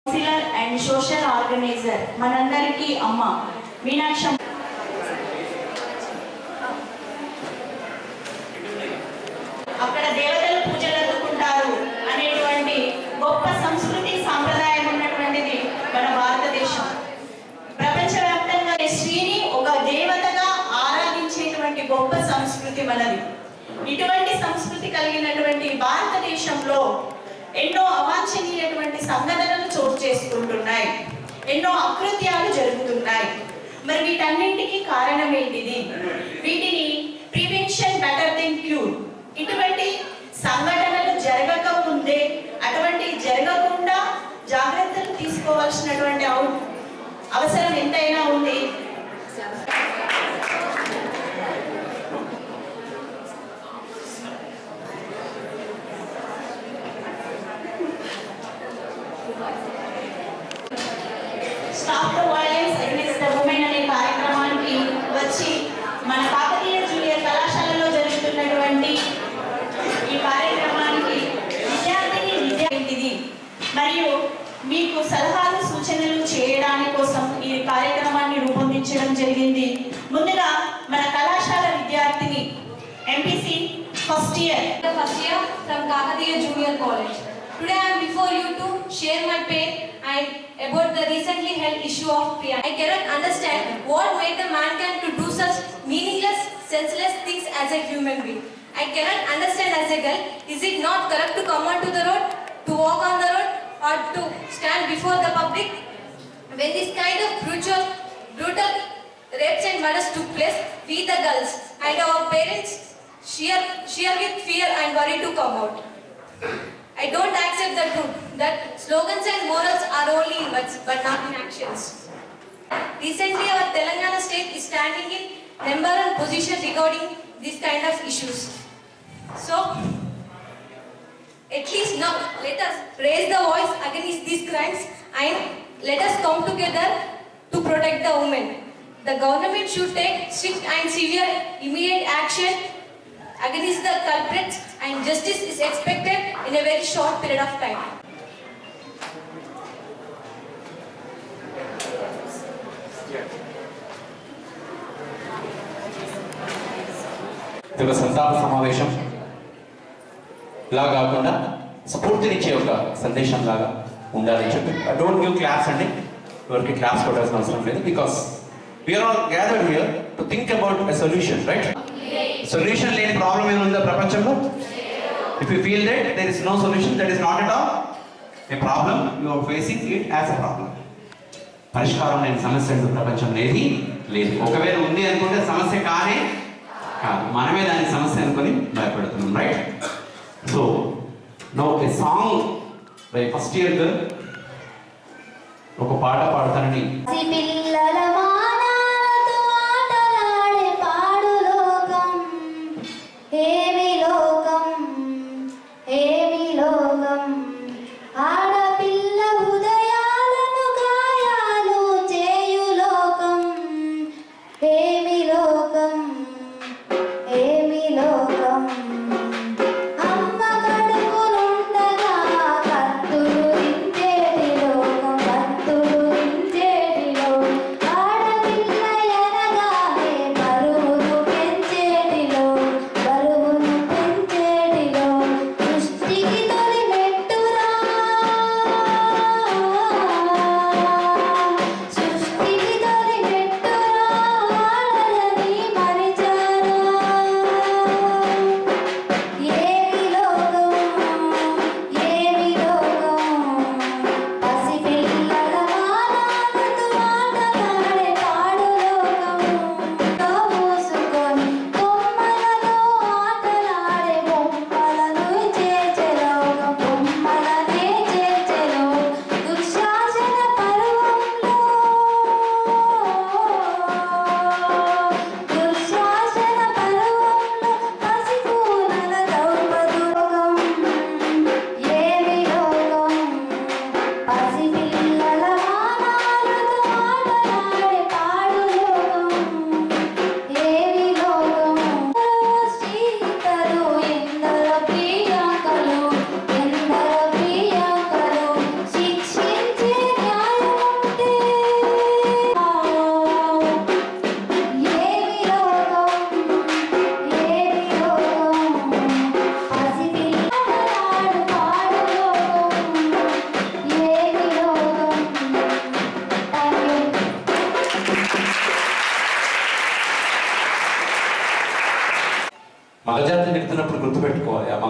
Counsellor and social organiser మనందరికీ అమ్మ మీనాక్ష అక్కడ దేవతలు పూజలు అందుకుంటారు అనేటువంటి గొప్ప సంస్కృతి సాంప్రదాయం ఉన్నటువంటిది మన భారతదేశం ప్రపంచవ్యాప్తంగా స్త్రీని ఒక దేవతగా ఆరాధించేటువంటి గొప్ప సంస్కృతి మనది ఇటువంటి సంస్కృతి కలిగినటువంటి భారతదేశంలో ఎన్నో అవాంఛనీయటువంటి సంఘటనలు చోటు చేసుకుంటున్నాయి ఎన్నో అకృత్యాలు జరుగుతున్నాయి మరి వీటన్నింటికి కారణం ఏంటిది వీటిని ప్రివెన్షన్ బెటర్ దెన్ క్యూర్ ఇటువంటి సంఘటనలు జరగక ముందే అటువంటి జరగకుండా జాగ్రత్తలు తీసుకోవాల్సినటువంటి అవ- అవసరం ఎంతైనా ఉంది stop the violence against the women అనే కార్యక్రమానికి వచ్చి మన కాకతీయ జూనియర్ కళాశాలలో జరుగుతున్నటువంటి ఈ కార్యక్రమానికి విద్యార్థిని విద్యార్థిది మరియు మీకు సలహాలు సూచనలు చేయడానికి కోసం ఈ కార్యక్రమాన్ని రూపొందించడం జరిగింది ముందుగా మన కళాశాల విద్యార్థిని MPC first year the first year from Kakatiya Junior College. Today I am before you to share my pain and about the recently held issue of Priya. I cannot understand what made the mankind to do such meaningless, senseless things as a human being. I cannot understand as a girl, is it not correct to come onto the road, to walk on the road or to stand before the public? When this kind of brutal, brutal rapes and murders took place, we the girls and our parents sheer, sheer with fear and worry to come out. I don't accept the truth that slogans and morals are only in words but not in actions. Recently, our Telangana state is standing in number one position regarding this kind of issues. So, at least now, let us raise the voice against these crimes and let us come together to protect the women. The government should take strict and severe immediate action against the culprits and justice is expected in a very short period of time. ఇది ఒక సంతాప సమావేశం లా కాకుండా స్ఫూర్తినిచ్చే ఒక సందేశం లాగా ఉండాలని చెప్పి డోంట్ గివ్ క్లాస్ అండి ఎవరికి క్లాస్ కొట్టాల్సిన అవసరం లేదు because we are all gathered here to think about a solution right solution లేని ప్రాబ్లం ఏముందా ప్రపంచంలో if you feel that there is no solution that is not at all a problem you are facing it as a problem పరిష్కారం లేని సమస్య అంటూ ప్రపంచంలో ఏది లేదు ఒకవేళ ఉంది అనుకుంటే సమస్య కానే కాదు మనమే దాని సమస్య అనుకొని భయపడుతున్నాం right so no a song by first year girl ఒక పాట పాడతానని పిల్లల మానాలతో ఆటలాడే పాడు లోకం ఏమి లోకం ఏమి లోకం ఆడపిల్ల హృదయాలను గాయాలు చేయు లోకం ఏమి లోకం ఏమి లోకం అమ్మ కడుపునుండగా కత్తులు దించేటి లోకం కత్తులు దించేటి లోకం ఆడ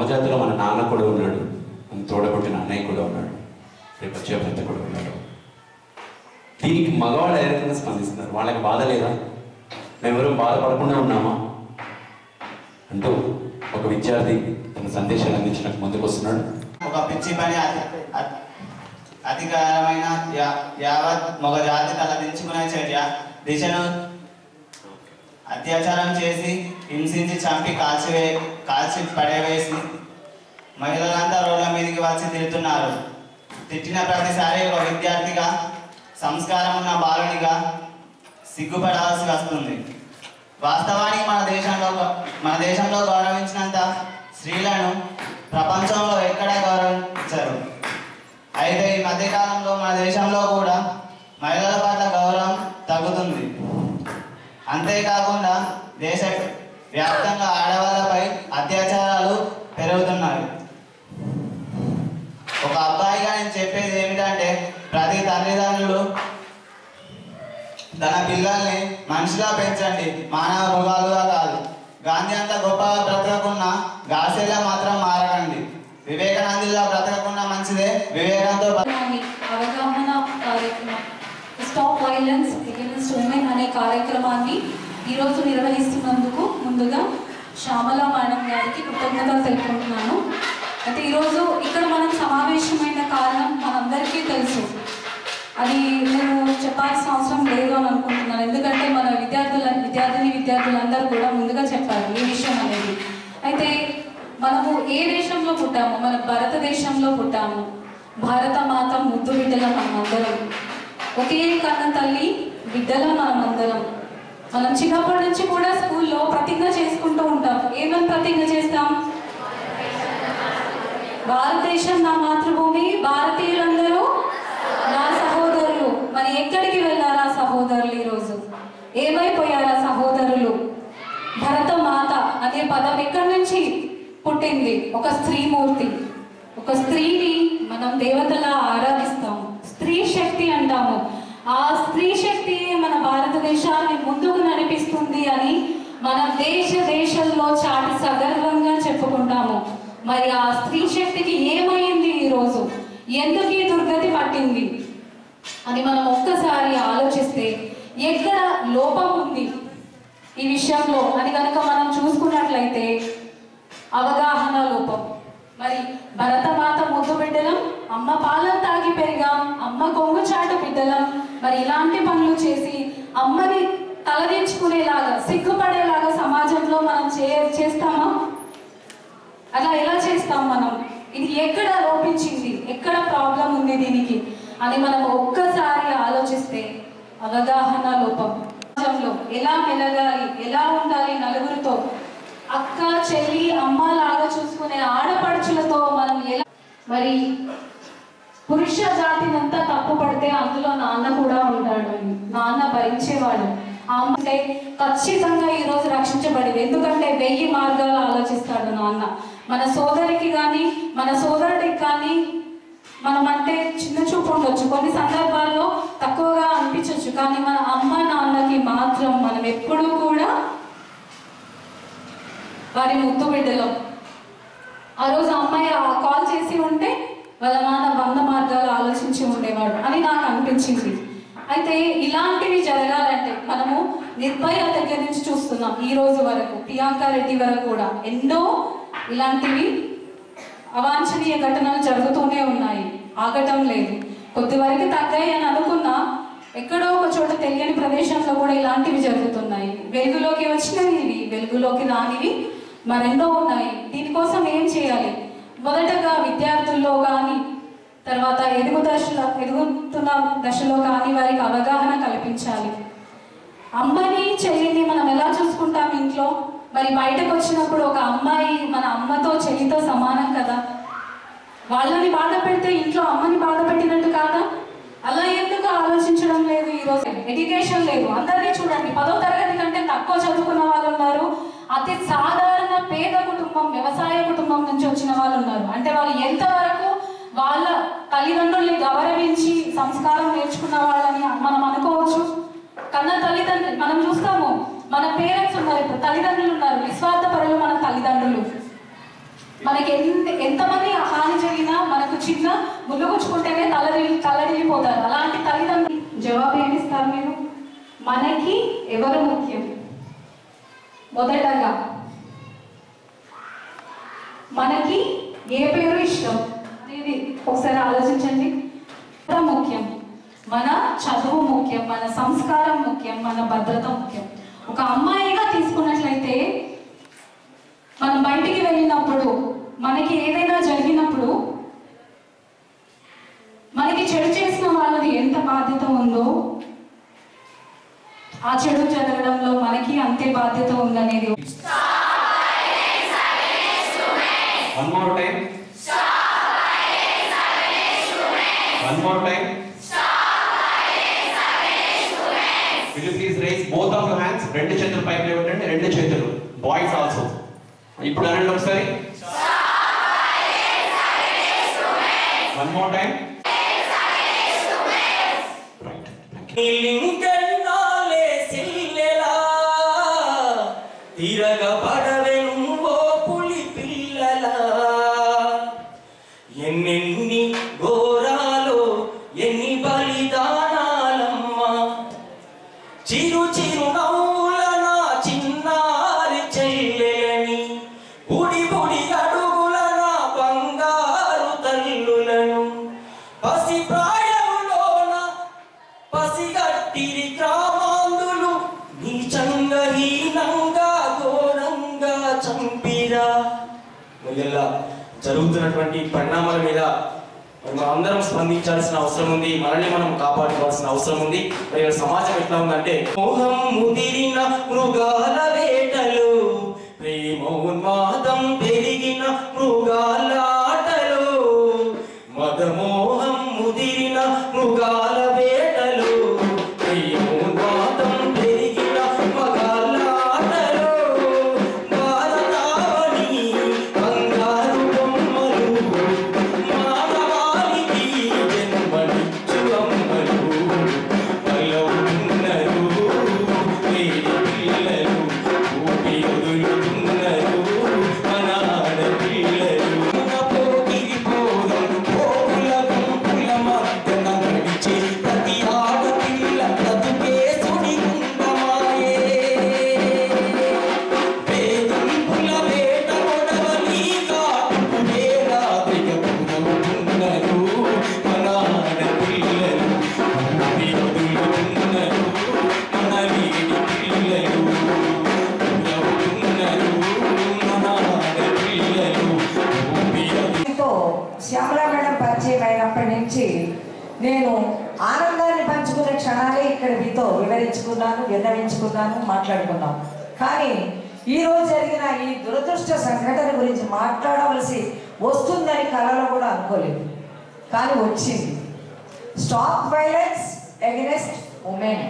నవజాతిలో మన నాన్న కూడా ఉన్నాడు మన తోడబుట్టిన అన్నయ్య కూడా ఉన్నాడు రేపు వచ్చే భర్త కూడా ఉన్నాడు దీనికి మగవాళ్ళు ఏ రకంగా స్పందిస్తున్నారు వాళ్ళకి బాధ లేదా మేమెవరూ బాధపడకుండా ఉన్నామా అంటూ ఒక విద్యార్థి తన సందేశాలు అందించడానికి ముందుకు వస్తున్నాడు ఒక పిచ్చి పని అతి అతి- అధికారమైన యా- యావత్ మగ జాతి తలదించుకునే చర్య దిశను అత్యాచారం చేసి హింసించి చంపి కాల్చివే కాల్చి పడవేసి మహిళలంతా రోడ్ల మీదకి వచ్చి తిడుతున్నారు తిట్టిన ప్రతిసారి ఒక విద్యార్థిగా సంస్కారం ఉన్న బాలునిగా సిగ్గుపడాల్సి వస్తుంది వాస్తవానికి మన దేశంలో మన దేశంలో గౌరవించినంత స్త్రీలను ప్రపంచంలో ఎక్కడా గౌరవించరు అయితే ఈ మధ్యకాలంలో మన దేశంలో కూడా మహిళల పట్ల గౌరవం తగ్గుతుంది అంతేకాకుండా దేశ వ్యాప్తంగా ఆడవాళ్ళపై అత్యాచారాలు పెరుగుతున్నాయి ఒక అబ్బాయిగా నేను చెప్పేది ఏమిటంటే ప్రతి తల్లిదండ్రులు తన పిల్లల్ని మనిషిలా పెంచండి మానవ మృగాలుగా కాదు గాంధీ అంత గొప్పగా బ్రతకకున్నా గాసేలా మాత్రం మారకండి వివేకానందులా బ్రతకకుండా మంచిదే వివేకంతో బ- కార్యక్రమాన్ని అవగాహన కార్యక్రమం స్టాప్ వైలెన్స్ అగేన్స్ట్ ఉమెన్ అనే కార్యక్రమాన్ని ఈరోజు నిర్వహిస్తున్నందుకు ముందుగా శ్యామల మేడం గారికి కృతజ్ఞతలు తెలుపుకుంటున్నాను అయితే ఈరోజు ఇక్కడ మనం సమావేశమైన కారణం మనందరికీ తెలుసు అది నేను చెప్పాల్సిన అవసరం లేదు అని అనుకుంటున్నాను ఎందుకంటే మన విద్యార్థుల విద్యార్థిని విద్యార్థులందరూ కూడా ముందుగా చెప్పారు ఈ విషయం అనేది అయితే మనము ఏ దేశంలో పుట్టాము మన భారతదేశంలో పుట్టాము భారత మాత ముద్దు బిడ్డల మనమందరం ఒకే కన్న తల్లి బిడ్డల మనమందరం మనం చిన్నప్పటి నుంచి కూడా స్కూల్లో ప్రతిజ్ఞ చేసుకుంటూ ఉంటాం ఏమని ప్రతిజ్ఞ చేస్తాం భారతదేశం నా మాతృభూమి భారతీయులందరూ నా సహోదరులు మరి ఎక్కడికి వెళ్ళారా సహోదరులు ఈరోజు ఏమైపోయారా సహోదరులు భరత మాత అనే పదం ఎక్కడి నుంచి పుట్టింది ఒక స్త్రీమూర్తి ఒక స్త్రీని మనం దేవతలా ఆరాధిస్తాము స్త్రీ శక్తి అంటాము ఆ స్త్రీ శక్తి మన భారతదేశాన్ని ముందుకు నడిపిస్తుంది అని మన దేశ దేశంలో చాటి సగర్వంగా చెప్పుకుంటాము మరి ఆ స్త్రీ శక్తికి ఏమైంది ఈరోజు ఎందుకు ఈ దుర్గతి పట్టింది అని మనం ఒక్కసారి ఆలోచిస్తే ఎక్కడ లోపం ఉంది ఈ విషయంలో అని కనుక మనం చూసుకున్నట్లయితే అవగాహన లోపం మరి భరతమాత ముద్దు బిడ్డలం అమ్మ పాలన తాగి పెరిగాం అమ్మ కొంగు చాటు బిడ్డలం మరి ఇలాంటి పనులు చేసి అమ్మని తలదించుకునేలాగా సిగ్గుపడేలాగా సమాజంలో మనం చే చేస్తామా అలా ఎలా చేస్తాం మనం ఇది ఎక్కడ లోపించింది ఎక్కడ ప్రాబ్లం ఉంది దీనికి అని మనం ఒక్కసారి ఆలోచిస్తే అవగాహన లోపం సమాజంలో ఎలా మెలగాలి ఎలా ఉండాలి నలుగురితో అక్క చెల్లి అమ్మ లాగా చూసుకునే ఆడపడుచులతో మనం ఎలా మరి పురుష జాతినంతా తప్పు పడితే అందులో నాన్న కూడా ఉంటాడు అని. నాన్న భరించేవాడు ఆ అమ్మ అంటే ఖచ్చితంగా ఈ రోజు రక్షించబడింది ఎందుకంటే వెయ్యి మార్గాలు ఆలోచిస్తాడు నాన్న మన సోదరికి కానీ మన సోదరుడికి కానీ మనం అంటే చిన్న చూపు ఉండొచ్చు కొన్ని సందర్భాల్లో తక్కువగా అనిపించవచ్చు కానీ మన అమ్మ నాన్నకి మాత్రం మనం ఎప్పుడూ కూడా వారి ముద్దు బిడ్డలం ఆ రోజు అమ్మాయి ఆ కాల్ చేసి ఉంటే వాళ్ళ నాన్న వంద మార్గాలు ఆలోచించి ఉండేవాడు అని నాకు అనిపించింది అయితే ఇలాంటివి జరగాలంటే మనము నిర్భయ దగ్గర నుంచి చూస్తున్నాం ఈ రోజు వరకు ప్రియాంక రెడ్డి వరకు కూడా ఎన్నో ఇలాంటివి అవాంఛనీయ ఘటనలు జరుగుతూనే ఉన్నాయి ఆగటం లేదు కొద్ది వరకు తగ్గాయి అని అనుకున్నా ఎక్కడో ఒక చోట తెలియని ప్రదేశంలో కూడా ఇలాంటివి జరుగుతున్నాయి వెలుగులోకి వచ్చినవి ఇవి వెలుగులోకి రానివి మరెన్నో ఉన్నాయి దీనికోసం ఏం చేయాలి మొదటగా విద్యార్థుల్లో కానీ తర్వాత ఎదుగు దశలో ఎదుగుతున్న దశలో కానీ వారికి అవగాహన కల్పించాలి అమ్మని చెల్లిని మనం ఎలా చూసుకుంటాం ఇంట్లో మరి బయటకు వచ్చినప్పుడు ఒక అమ్మాయి మన అమ్మతో చెల్లితో సమానం కదా వాళ్ళని బాధ పెడితే ఇంట్లో అమ్మని బాధ పెట్టినట్టు కాదా అలా ఎందుకు ఆలోచించడం లేదు ఈ రోజు ఎడ్యుకేషన్ లేదు అందరినీ చూడండి పదో తరగతి కంటే తక్కువ చదువుకున్న వాళ్ళు ఉన్నారు అతి సాధారణ పేద కుటుంబం వ్యవసాయ కుటుంబం నుంచి వచ్చిన వాళ్ళు ఉన్నారు అంటే వాళ్ళు ఎంతవరకు వాళ్ళ తల్లిదండ్రుల్ని గౌరవించి సంస్కారం నేర్చుకున్న వాళ్ళని మనం అనుకోవచ్చు కన్న తల్లిదండ్రులు మనం చూస్తాము మన పేరెంట్స్ ఉన్నారు ఇప్పుడు తల్లిదండ్రులు ఉన్నారు నిస్వార్థ పరులు మన తల్లిదండ్రులు మనకి ఎంత ఎంతమంది హాని జరిగినా మనకు చిన్న ముళ్ళుగుచ్చుకుంటేనే తలడిల్లి తలడిల్లిపోతారు అలాంటి తల్లిదండ్రులు జవాబు ఏమిస్తారు మీరు మనకి ఎవరు ముఖ్యం మొదటగా మనకి ఏ పేరు ఇష్టం ఇది ఒకసారి ఆలోచించండి ఎంత ముఖ్యం మన చదువు ముఖ్యం మన సంస్కారం ముఖ్యం మన భద్రత ముఖ్యం ఒక అమ్మాయిగా తీసుకున్నట్లయితే మనం బయటికి వెళ్ళినప్పుడు మనకి ఏదైనా జరిగినప్పుడు మనకి చెడు చేసిన వాళ్ళది ఎంత బాధ్యత ఉందో ఆ చెడు జరగడంలో మనకి అంతే బాధ్యత ఉందనేది One more time. One more time. Will you please raise both of your hands? రెండు చేతులు పైకి లేవటండి రెండు చేతులు బాయ్స్ ఆల్సో ఇప్పుడు అనండి ఒకసారి వన్ మోర్ టైం లింగన్నాలే సిల్లెలా తిరగబడవెనువో పులి పిల్లలా ఎన్నెన్ని ఘోరాలో ఎన్ని బలిదానాలమ్మా చిరు చిరు నవ్వుల నా చిన్నారి చెల్లెలని బుడి బుడి అడుగుల నా బంగారు తల్లులను పసి ప్రాయములోన పసిగట్టిరి గ్రామాంధులు నీచంగా హీనంగా ఘోరంగా చంపిరా ఇలా జరుగుతున్నటువంటి పరిణామాల మీద మరి మనం అందరం స్పందించాల్సిన అవసరం ఉంది మనల్ని మనం కాపాడుకోవాల్సిన అవసరం ఉంది మరి ఇలా సమాజం ఎట్లా ఉందంటే మోహం ముదిరిన మృగాల వేటలు ప్రేమోన్మాదం పెరిగిన మృగాల ఆటలు మదమోహం ముదిరిన మృగాల వేటలు ప్రేమోన్మాదం పెరిగిన మగాల ఆటలు భారతావని బంగారు బొమ్మలు మానవాళికి జన్మనిచ్చు అమ్మలు పలవుతున్నారు వేడి పిల్లలు ఊపి వదులుతున్నారు మన ఆడపిల్లలు మన పోకిరి పోరం పోకుల గుంపుల మధ్యన నడిచే ప్రతి ఆడపిల్ల బ్రతుకే సుడిగుండమాయే వేధింపుల వేట కొడవలి కాటుకు వేలాదిగ పురవుతున్నారు మన ఆడపిల్లలు ఊపి వదులుతున్నారు మన వీడి పిల్లలు పురవుతున్నారు మన ఆడపిల్లలు ఊపి వదులు తో శ్యామలా మేడం పరిచయం అయినప్పటి నుంచి నేను ఆనందాన్ని పంచుకునే క్షణాలే ఇక్కడ మీతో వివరించుకున్నాను విన్నవించుకున్నాను మాట్లాడుకున్నాను కానీ ఈ రోజు జరిగిన ఈ దురదృష్ట సంఘటన గురించి మాట్లాడవలసి వస్తుందని కలలో కూడా అనుకోలేదు కానీ వచ్చింది stop violence against women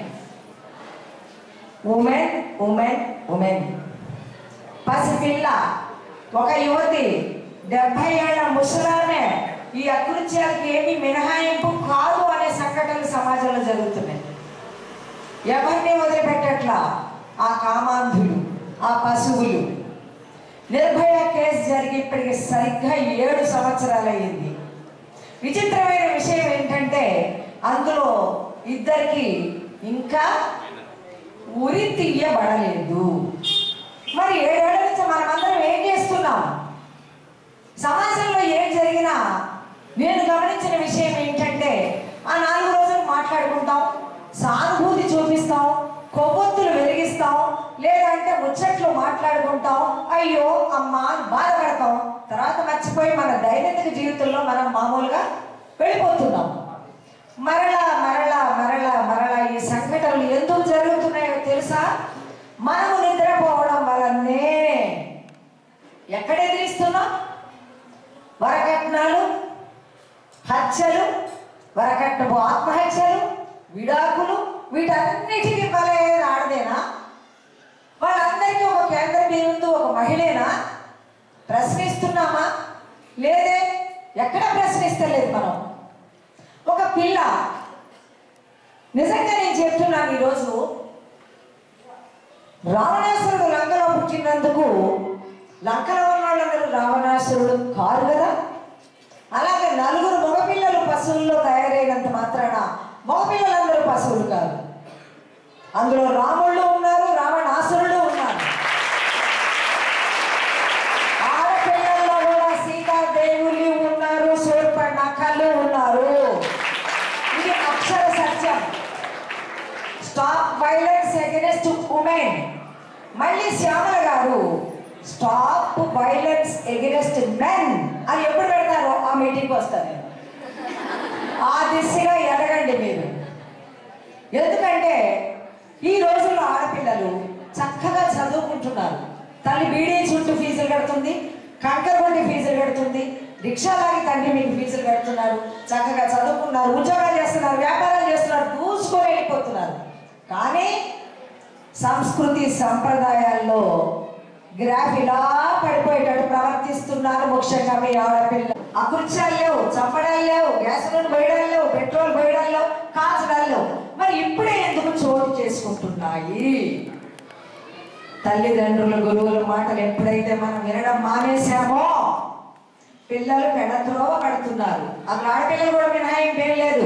women women women పసిపిల్ల ఒక యువతి డెబ్బై ఏళ్ల ముసలామె ఈ అకృత్యాలకి ఏమీ మినహాయింపు కాదు అనే సంఘటనలు సమాజంలో జరుగుతున్నాయి ఎవరిని వదిలిపెట్టట్లా ఆ కామాంధులు ఆ పశువులు నిర్భయ కేసు జరిగి ఇప్పటికి సరిగ్గా ఏడు సంవత్సరాలు అయ్యింది విచిత్రమైన విషయం ఏంటంటే అందులో ఇద్దరికి ఇంకా ఉరి తీయబడలేదు మరి ఏడేళ్ల నుంచి మనమందరం ఏం చేస్తున్నాం సమాజంలో ఏం జరిగినా నేను గమనించిన విషయం ఏంటంటే ఆ నాలుగు రోజులు మాట్లాడుకుంటాం సానుభూతి చూపిస్తాం కొవ్వొత్తులు వెలిగిస్తాం లేదంటే ముచ్చట్లు మాట్లాడుకుంటాం అయ్యో అమ్మా అని బాధపడతాం తర్వాత మర్చిపోయి మన దైనందిక జీవితంలో మనం మామూలుగా వెళ్ళిపోతున్నాం మరలా మరలా మరలా మరలా ఈ సంఘటనలు ఎందుకు జరుగుతున్నాయో తెలుసా మనము నిద్రపోవడం వలనే ఎక్కడ ఎదిరిస్తున్నాం వరకట్నాలు హత్యలు వరకట్నపు ఆత్మహత్యలు విడాకులు వీటన్నిటికీ బలైన ఆడదేనా వాళ్ళందరికీ ఒక కేంద్ర బిందు ఒక మహిళేనా ప్రశ్నిస్తున్నామా లేదే ఎక్కడ ప్రశ్నిస్తలేదు మనం ఒక పిల్ల నిజంగా నేను చెప్తున్నాను ఈరోజు రావణాసురుడు లంకలో పుట్టినందుకు లంకలో ఉన్న వాళ్ళందరూ రావణాసురుడు కారు కదా అలాగే నలుగురు మగపిల్లలు పశువుల్లో తయారైనంత మాత్రాన మగపిల్లలందరూ పశువులు కాదు అందులో రాముళ్ళు ఉన్నారు రావణాసురుడు ఉన్నారు ఆడపిల్లల్లో కూడా సీతాదేవులు ఉన్నారు శూర్పణఖలు ఉన్నారు ఇది అక్షర సత్యం స్టాప్ వైలెన్స్ అగెనిస్ట్ ఉమెన్ మళ్ళీ శ్యామల గారు స్టాప్ వైలెన్స్ ఎగెనిస్ట్ మెన్ అని ఎప్పుడు పెడతారో ఆ మీటింగ్కి వస్తాను నేను ఆ దిశగా ఎదగండి మీరు ఎందుకంటే ఈ రోజుల్లో ఆడపిల్లలు చక్కగా చదువుకుంటున్నారు తల్లి బీడీ చుట్టూ ఫీజులు కడుతుంది కంకరగొండి ఫీజులు కడుతుంది రిక్షాలాగి తండ్రి మీకు ఫీజులు కడుతున్నారు చక్కగా చదువుకున్నారు ఉద్యోగాలు చేస్తున్నారు వ్యాపారాలు చేస్తున్నారు దూసుకొని వెళ్ళిపోతున్నారు కానీ సంస్కృతి సంప్రదాయాల్లో గ్రాఫ్ ఇలా పడిపోయేటట్టు ప్రవర్తిస్తున్నారు ముఖ్యంగా మీ ఆడపిల్ల అకృత్యాలు లేవు చంపడాలు లేవు గ్యాస్ నూనె పోయడాలు లేవు పెట్రోల్ పోయడాలు లేవు కాల్చడాలు లేవు మరి ఇప్పుడే ఎందుకు చోటు చేసుకుంటున్నాయి తల్లిదండ్రుల గురువుల మాటలు ఎప్పుడైతే మనం వినడం మానేశామో పిల్లలు పెడత్రోవ పడుతున్నారు అక్కడ ఆడపిల్లలు కూడా మినహాయింపు ఏం లేదు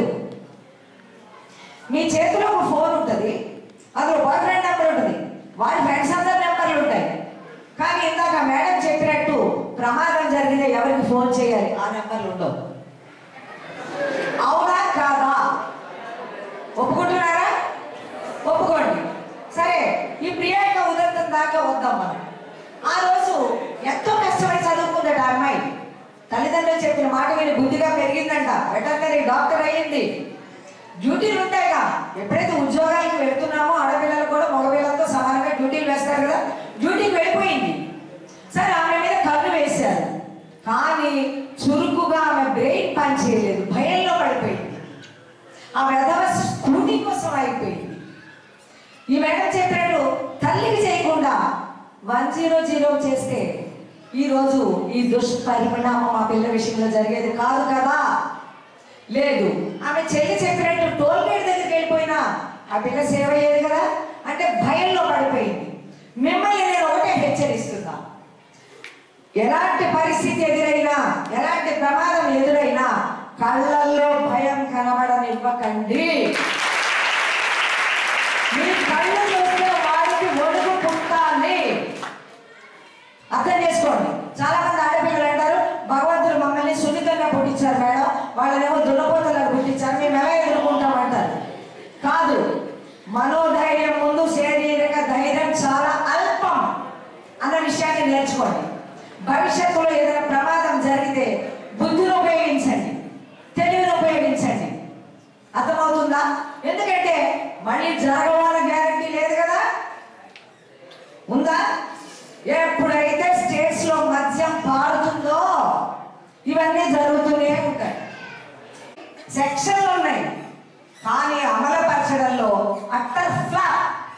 మీ చేతిలో ఒక ఫోన్ ఉంటుంది అందులో బాయ్ ఫ్రెండ్ నెంబర్ ఉంటుంది వాడి ఫ్రెండ్స్ అందరి నెంబర్లు ఉంటాయి కానీ ఇందాక మేడం చెప్పినట్టు ప్రమాదం జరిగితే ఎవరికి ఫోన్ చేయాలి ఆ నెంబర్లు ఉండవు అవునా కాదా ఒప్పుకుంటున్నారా ఒప్పుకోండి సరే ఈ ప్రియాంక ఉదంతం దాకా వద్దాం మనం ఆ రోజు ఎంతో కష్టపడి చదువుకుందట ఆ అమ్మాయి తల్లిదండ్రులు చెప్పిన మాట విని బుద్ధిగా పెరిగిందంట వెటర్నరీ డాక్టర్ అయ్యింది డ్యూటీలు ఉంటాయిగా ఎప్పుడైతే ఉద్యోగాలకు వెళ్తున్నామో ఆడపిల్లలు కూడా మగపిల్లలతో సమానంగా డ్యూటీలు వేస్తారు కదా డ్యూటీకి వెళ్ళిపోయింది సరే ఆమె మీద కన్ను వేశారు కానీ చురుకుగా ఆమె బ్రెయిన్ పని చేయలేదు భయంలో పడిపోయింది ఆ వెధవ స్కూటీ కోసం అయిపోయింది ఈ మేడం చెప్పినట్టు తల్లికి చేయకుండా వన్ జీరో జీరో చేస్తే ఈరోజు ఈ దుష్పరిణామం మా పిల్ల విషయంలో జరిగేది కాదు కదా లేదు ఆమె చెల్లి చెప్పినట్టు టోల్ గేట్ దగ్గరికి వెళ్ళిపోయినా ఆ పిల్ల సేవ అయ్యేది కదా అంటే భయంలో పడిపోయింది మిమ్మల్ని నేను ఒకటే హెచ్చరిస్తున్నా ఎలాంటి పరిస్థితి ఎదురైనా ఎలాంటి ప్రమాదం ఎదురైనా కళ్ళల్లో భయం కనబడనివ్వకండి మీ కళ్ళు చూస్తే వాడికి ఒడుగు పుట్టాలి అర్థం చేసుకోండి చాలా మంది ఆడపిల్లలు అంటారు భగవంతుడు మమ్మల్ని సున్నితంగా పుట్టించారు మేడం వాళ్ళనేమో దున్నపోతలకు పుట్టించారు మేము ఎలా ఎదుర్కొంటాం అంటారు కాదు మనోధైర్యం ముందు శారీరక ధైర్యం చాలా అల్పం అన్న విషయాన్ని నేర్చుకోండి భవిష్యత్తులో ఏదైనా ప్రమాదం జరిగితే బుద్ధిని ఉపయోగించండి తెలివిని ఉపయోగించండి అర్థమవుతుందా ఎందుకంటే మళ్ళీ జరగవాల గ్యారంటీ లేదు కదా ఉందా ఎప్పుడైతే స్టేట్స్ లో మద్యం పారుతుందో ఇవన్నీ జరుగుతూనే ఉంటాయి సెక్షన్లు ఉన్నాయి కానీ అమలుపరచడంలో అట్టర్ ఫ్లాప్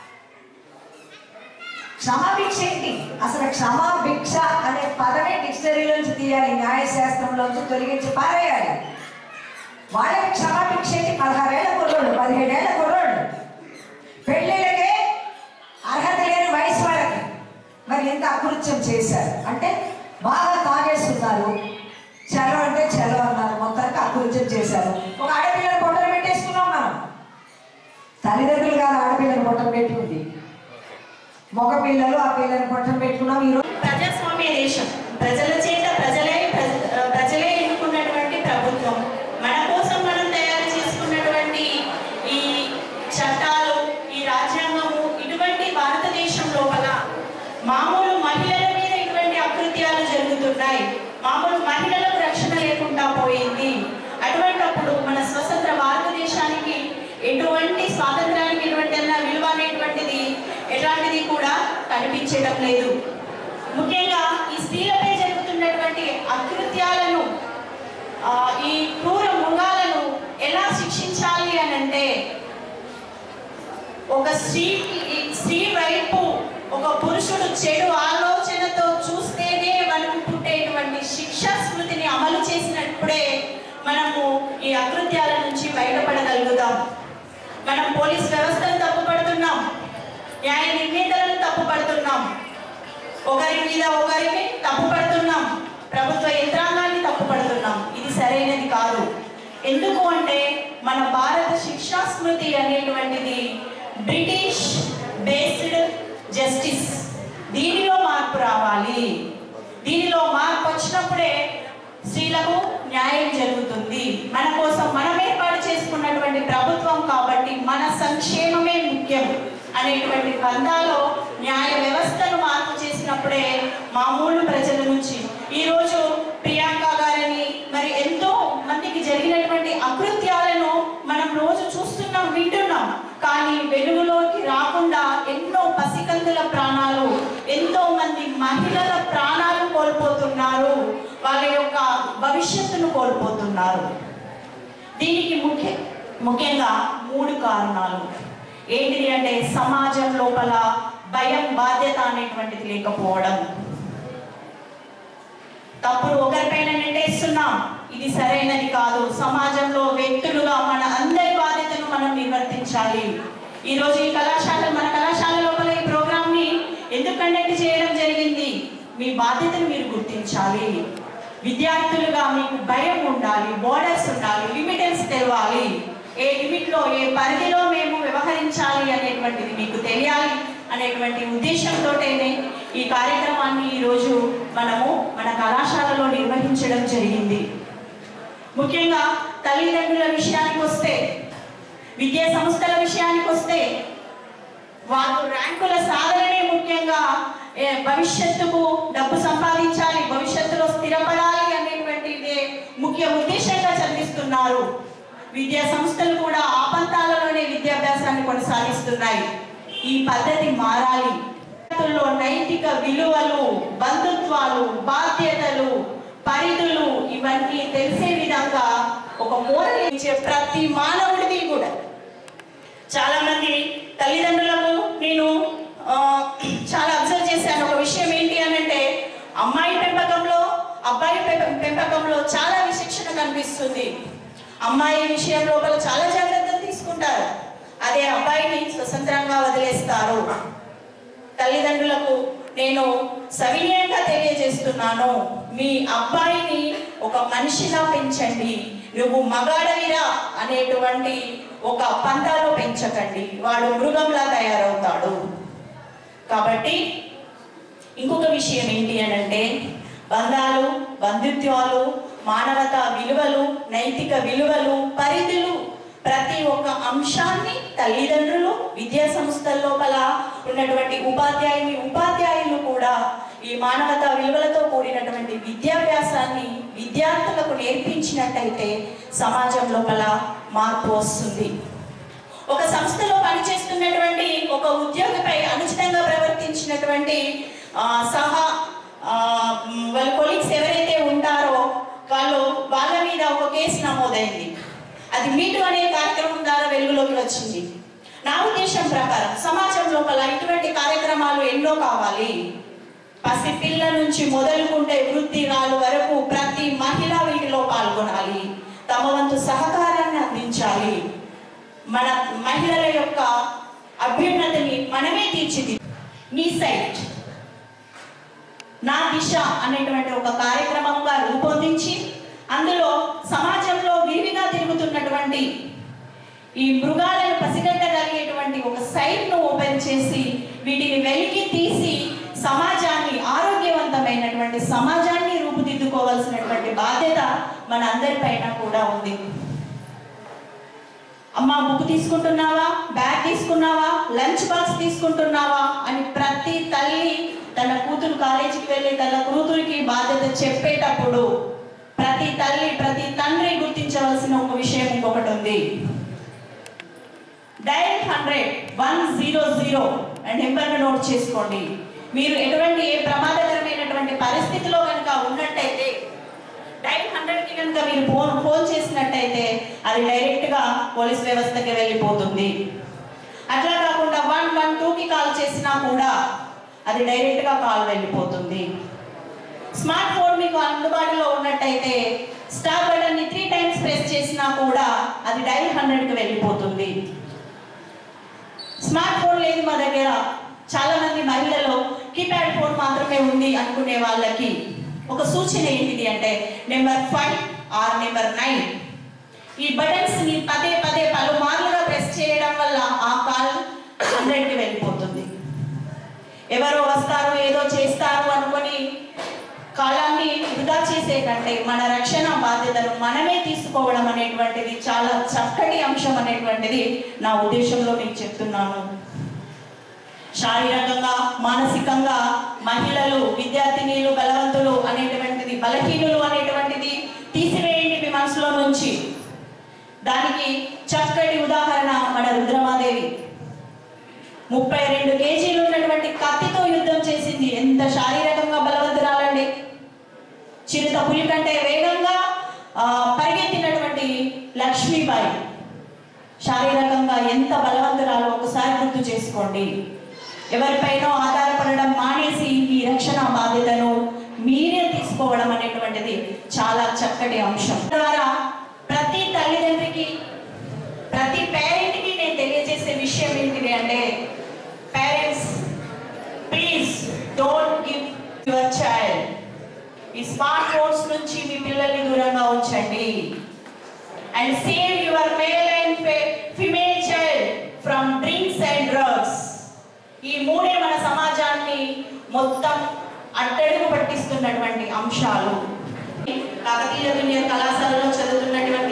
క్షమాభిక్ష ఏంటి అసలు క్షమాభిక్ష అనే పదమే డిక్షనరీలోంచి తీయాలి న్యాయశాస్త్రంలోంచి తొలగించి పారేయాలి వాళ్ళకి క్షమాభిక్ష ఏంటి పదహారేళ్ల కుర్రోడు పదిహేడేళ్ల కుర్రోడు పెళ్ళిళ్ళకే అర్హత లేని వయసు వాళ్ళకి మరి ఎంత అకృత్యం చేశారు అంటే బాగా తాగేస్తున్నారు చలో అంటే చలో అన్నారు మొత్తానికి అకృత్యం చేశారు ఒక ఆడపిల్లని పొట్టలు పెట్టేసుకున్నాం మనం తల్లిదండ్రులు కాదు ఆడపిల్లని పొట్టలు పెట్టుకుంది మగ పిల్లలు ఆ పిల్లని పొట్టలు పెట్టుకున్నాం ఈరోజు ప్రజాస్వామ్య దేశం ప్రజల చేత ప్రజలే ప్రజ- ప్రజలే ఎన్నుకున్నటువంటి ప్రభుత్వం మన కోసం మనం తయారు చేసుకున్నటువంటి ఈ చట్టాలు ఈ రాజ్యాంగము ఇటువంటి భారతదేశం లోపల మామూలు మహిళల మీద ఇటువంటి అకృత్యాలు జరుగుతున్నాయి మామూలు మహిళలకు రక్షణ లేకుండా పోయింది అటువంటప్పుడు మన స్వతంత్ర భారతదేశానికి ఎటువంటి స్వాతంత్రానికి ఎటువంటి విలువ అనేటువంటిది ఎట్లాంటిది కూడా కనిపించడం లేదు ముఖ్యంగా ఈ స్త్రీలపై జరుగుతున్నటువంటి అకృత్యాలను ఆ, ఈ క్రూర మృగాలను ఎలా శిక్షించాలి అని అంటే ఒక స్త్రీకి స్త్రీ వైపు ఒక పురుషుడు చెడు ఆలోచనతో చూస్తేనే మనకు పుట్టేటువంటి శిక్షా స్మృతిని అమలు చేసినప్పుడే మనము ఈ అకృత్యాల నుంచి బయటపడగలుగుతాం మనం పోలీస్ వ్యవస్థను తప్పుపడుతున్నాం న్యాయ నిర్ణేతలను తప్పుపడుతున్నాం ఒకరి మీద ఒకరికి తప్పు పడుతున్నాం ప్రభుత్వ యంత్రాంగాన్ని తప్పు పడుతున్నాం ఇది సరైనది కాదు ఎందుకు అంటే మన భారత శిక్షా స్మృతి అనేటువంటిది బ్రిటిష్ బేస్డ్ జస్టిస్ దీనిలో మార్పు రావాలి దీనిలో మార్పు వచ్చినప్పుడే స్త్రీలకు న్యాయం జరుగుతుంది మన కోసం మనం ఏర్పాటు చేసుకున్నటువంటి ప్రభుత్వం కాబట్టి మన సంక్షేమమే ముఖ్యం అనేటువంటి బంధాలో న్యాయ వ్యవస్థను మార్పు చేసినప్పుడే మామూలు ప్రజల నుంచి ఈరోజు ప్రియాంక గారిని మరి ఎంతో మందికి జరిగినటువంటి అకృత్యాలను మనం రోజు చూస్తున్నాం వింటున్నాం కానీ వెలుగులోకి రాకుండా ఎన్నో పసికందుల ప్రాణాలు ఎంతో మంది మహిళల ప్రాణాలు కోల్పోతున్నారు వాళ్ళ యొక్క భవిష్యత్తును కోల్పోతున్నారు దీనికి ముఖ్య ముఖ్యంగా మూడు కారణాలు ఏంటిది అంటే సమాజం లోపల భయం బాధ్యత అనేటువంటిది లేకపోవడం తప్పుడు ఒకరిపైన నెట్టేస్తున్నాం ఇది సరైనది కాదు సమాజంలో వ్యక్తులుగా మన అందరి బాధ్యతను మనం నిర్వర్తించాలి ఈ రోజు ఈ కళాశాల మన కళాశాల లోపల ఈ ప్రోగ్రామ్ ని ఎందుకు కండక్ట్ చేయడం జరిగింది మీ బాధ్యతను మీరు గుర్తించాలి విద్యార్థులుగా మీకు భయం ఉండాలి బోర్డర్స్ ఉండాలి లిమిటెన్స్ తెలవాలి ఏ లిమిట్ లో ఏ పరిధిలో మేము వ్యవహరించాలి అనేటువంటిది మీకు తెలియాలి అనేటువంటి ఉద్దేశంతోనే ఈ కార్యక్రమాన్ని ఈరోజు మనము మన కళాశాలలో నిర్వహించడం జరిగింది ముఖ్యంగా తల్లిదండ్రుల విషయానికి వస్తే విద్యా సంస్థల విషయానికి వస్తే వారు ర్యాంకుల సాధననే ముఖ్యంగా ఏ, భవిష్యత్తుకు డబ్బు సంపాదించాలి భవిష్యత్తులో స్థిరపడాలి అనేటువంటిదే ముఖ్య ఉద్దేశంగా చదివిస్తున్నారు విద్యా సంస్థలు కూడా ఆ పంతాలలోనే విద్యాభ్యాసాన్ని కొనసాగిస్తున్నాయి ఈ పద్ధతి మారాలి విద్యార్థుల్లో నైతిక విలువలు బంధుత్వాలు బాధ్యతలు పరిధులు ఇవన్నీ తెలిసే విధంగా ఒక మోరల్ ఇచ్చే ప్రతి మానవుడికి కూడా చాలా మంది తల్లిదండ్రులకు నేను ఆ, చాలా అబ్జర్వ్ చేశాను ఒక విషయం ఏంటి అని అంటే అమ్మాయి పెంపకంలో అబ్బాయి పెంప- పెంపకంలో చాలా విశిక్షణ కనిపిస్తుంది అమ్మాయి విషయం లోపల చాలా జాగ్రత్తలు తీసుకుంటారు అదే అబ్బాయిని స్వతంత్రంగా వదిలేస్తారు తల్లిదండ్రులకు నేను సవినయంగా తెలియజేస్తున్నాను మీ అబ్బాయిని ఒక మనిషిలా పెంచండి నువ్వు మగాడవిరా అనేటువంటి ఒక పంతాలో పెంచకండి వాడు మృగంలా తయారవుతాడు కాబట్టి ఇంకొక విషయం ఏంటి అని అంటే బంధాలు బంధుత్వాలు మానవతా విలువలు నైతిక విలువలు పరిధులు ప్రతి ఒక్క అంశాన్ని తల్లిదండ్రులు విద్యా సంస్థల లోపల ఉన్నటువంటి ఉపాధ్యాయుని ఉపాధ్యాయులు కూడా ఈ మానవతా విలువలతో కూడినటువంటి విద్యాభ్యాసాన్ని విద్యార్థులకు నేర్పించినట్టయితే సమాజం లోపల మార్పు వస్తుంది ఒక సంస్థలో పనిచేస్తున్నటువంటి ఒక ఉద్యోగిపై అనుచితంగా ప్రవర్తించినటువంటి ఆ, సహా ఆ, మ్, వాళ్ళ కొలీగ్స్ ఎవరైతే ఉంటారో వాళ్ళు వాళ్ళ మీద ఒక కేసు నమోదైంది అది మీటు అనే కార్యక్రమం ద్వారా వెలుగులోకి వచ్చింది నా ఉద్దేశం ప్రకారం సమాజం లోపల ఇటువంటి కార్యక్రమాలు ఎన్నో కావాలి పసి పిల్ల నుంచి మొదలుకుంటే వృత్తిరాలు వరకు ప్రతి మహిళ వీటిలో పాల్గొనాలి తమ వంతు సహకారాన్ని అందించాలి మన మహిళల యొక్క అభ్యున్నతిని మనమే తీర్చిది మీ సైట్ నా దిశ అనేటువంటి ఒక కార్యక్రమంగా రూపొందించి అందులో సమాజంలో విరివిగా తిరుగుతున్నటువంటి ఈ మృగాలను పసిగట్టగలిగేటువంటి ఒక సైట్ ను ఓపెన్ చేసి వీటిని వెలికి తీసి సమాజాన్ని ఆరోగ్యవంతమైనటువంటి సమాజాన్ని రూపుదిద్దుకోవాల్సినటువంటి బాధ్యత మన అందరిపైన కూడా ఉంది అమ్మ బుక్ తీసుకుంటున్నావా బ్యాగ్ తీసుకున్నావా లంచ్ బాక్స్ తీసుకుంటున్నావా అని ప్రతి తల్లి తన కూతురు కాలేజీకి వెళ్ళి తన కూతురికి బాధ్యత చెప్పేటప్పుడు ప్రతి తల్లి ప్రతి తండ్రి గుర్తించవలసిన ఒక విషయం ఇంకొకటి ఉంది dial hundred one zero zero and నెంబర్ను నోట్ చేసుకోండి మీరు ఎటువంటి ఏ ప్రమాదకరమైనటువంటి పరిస్థితిలో కనుక ఉన్నట్టయితే డైల్ హండ్రెడ్కి కనుక మీరు ఫోన్ ఫోన్ చేసినట్టయితే అది డైరెక్ట్గా పోలీస్ వ్యవస్థకి వెళ్ళిపోతుంది అట్లా కాకుండా వన్ వన్ టూకి కాల్ చేసినా కూడా అది డైరెక్ట్గా కాల్ వెళ్ళిపోతుంది స్మార్ట్ ఫోన్ మీకు అందుబాటులో ఉన్నట్టయితే స్టార్ బటన్ని త్రీ టైమ్స్ ప్రెస్ చేసినా కూడా అది డైల్ హండ్రెడ్కి వెళ్ళిపోతుంది స్మార్ట్ ఫోన్ లేదు మా దగ్గర చాలా మంది మహిళలు కీప్యాడ్ ఫోన్ మాత్రమే ఉంది అనుకునే వాళ్ళకి ఒక సూచన ఏంటిది అంటే number five or number nine ఈ బటన్స్ ని పదే పదే పలుమార్లుగా ప్రెస్ చేయడం వల్ల ఆ కాల్ హండ్రెడ్కి వెళ్ళిపోతుంది ఎవరో వస్తారు ఏదో చేస్తారు అనుకొని కాలాన్ని వృధా చేసే కంటే మన రక్షణ బాధ్యతను మనమే తీసుకోవడం అనేటువంటిది చాలా చక్కటి అంశం అనేటువంటిది నా ఉద్దేశంలో మీకు చెప్తున్నాను శారీరకంగా మానసికంగా మహిళలు విద్యార్థినీలు బలవంతులు అనేటువంటిది బలహీనులు అనేటువంటిది తీసివేయండి మీ మనసులో నుంచి దానికి చక్కటి ఉదాహరణ మన రుద్రమాదేవి ముప్పై రెండు కేజీలు ఉన్నటువంటి కత్తితో యుద్ధం చేసింది ఎంత శారీరకంగా బలవంతురాలండి చిరుత పులి కంటే వేగంగా ఆ, పరిగెత్తినటువంటి లక్ష్మీబాయి శారీరకంగా ఎంత బలవంతురాలో ఒకసారి గుర్తు చేసుకోండి ఎవరిపైనో ఆధారపడడం మానేసి ఈ రక్షణ బాధ్యతను మీరే తీసుకోవడం అనేటువంటిది చాలా చక్కటి అంశం ద్వారా ప్రతి తల్లిదండ్రికి ప్రతి పేరెంట్కి నేను తెలియజేసే విషయం ఏంటిది అంటే parents please don't give your child ఈ స్మార్ట్ ఫోన్స్ నుంచి మీ పిల్లల్ని దూరంగా ఉంచండి and save your male and female child from drinks and drugs ఈ మూడే మన సమాజాన్ని మొత్తం అట్టడుగు పట్టిస్తున్నటువంటి అంశాలు కాకతీయ జూనియర్ కళాశాలలో చదువుతున్నటువంటి